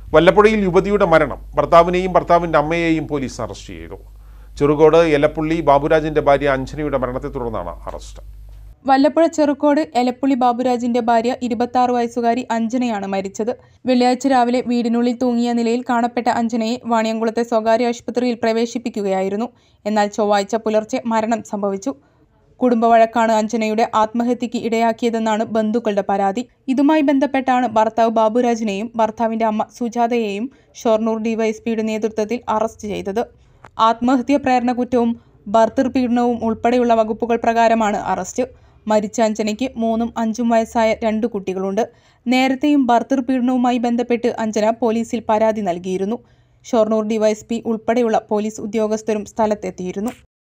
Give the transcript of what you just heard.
വല്ലപ്പുഴയിൽ യുവതിയുടെ മരണം ഭർത്താവിനെയും ഭർത്താവിൻ്റെ അമ്മയെയും പോലീസ് അറസ്റ്റ് ചെയ്തു ചെറുകോട് എലപ്പുള്ളി ബാബുരാജിന്റെ ഭാര്യ അഞ്ജനയുടെ മരണത്തെ തുടർന്നാണ് അറസ്റ്റ് വല്ലപ്പുഴ ചെറുക്കോട് എലപ്പുള്ളി ബാബുരാജിന്റെ ഭാര്യ ഇരുപത്തി വയസ്സുകാരി അഞ്ജനയാണ് മരിച്ചത് വെള്ളിയാഴ്ച രാവിലെ വീടിനുള്ളിൽ തൂങ്ങിയ നിലയിൽ കാണപ്പെട്ട അഞ്ജനയെ വാണിയംകുളത്തെ സ്വകാര്യ ആശുപത്രിയിൽ പ്രവേശിപ്പിക്കുകയായിരുന്നു എന്നാൽ ചൊവ്വാഴ്ച പുലർച്ചെ മരണം സംഭവിച്ചു കുടുംബവഴക്കാണ് അഞ്ജനയുടെ ആത്മഹത്യയ്ക്ക് ഇടയാക്കിയതെന്നാണ് ബന്ധുക്കളുടെ പരാതി ഇതുമായി ബന്ധപ്പെട്ടാണ് ഭർത്താവ് ബാബുരാജിനെയും ഭർത്താവിന്റെ അമ്മ സുജാതയെയും ഷൊർണൂർ ഡിവൈഎസ്പിയുടെ നേതൃത്വത്തിൽ അറസ്റ്റ് ചെയ്തത് ആത്മഹത്യാ പ്രേരണ കുറ്റവും ഭർത്തൃപീഡനവും ഉൾപ്പെടെയുള്ള വകുപ്പുകൾ പ്രകാരമാണ് അറസ്റ്റ് മരിച്ച അഞ്ജനയ്ക്ക് മൂന്നും അഞ്ചും വയസ്സായ രണ്ട് കുട്ടികളുണ്ട് നേരത്തെയും ഭർത്തൃപീഡനവുമായി ബന്ധപ്പെട്ട് അഞ്ജന പോലീസിൽ പരാതി നൽകിയിരുന്നു ഷൊർണൂർ ഡിവൈഎസ്പി ഉൾപ്പെടെയുള്ള പോലീസ് ഉദ്യോഗസ്ഥരും സ്ഥലത്തെത്തിയിരുന്നു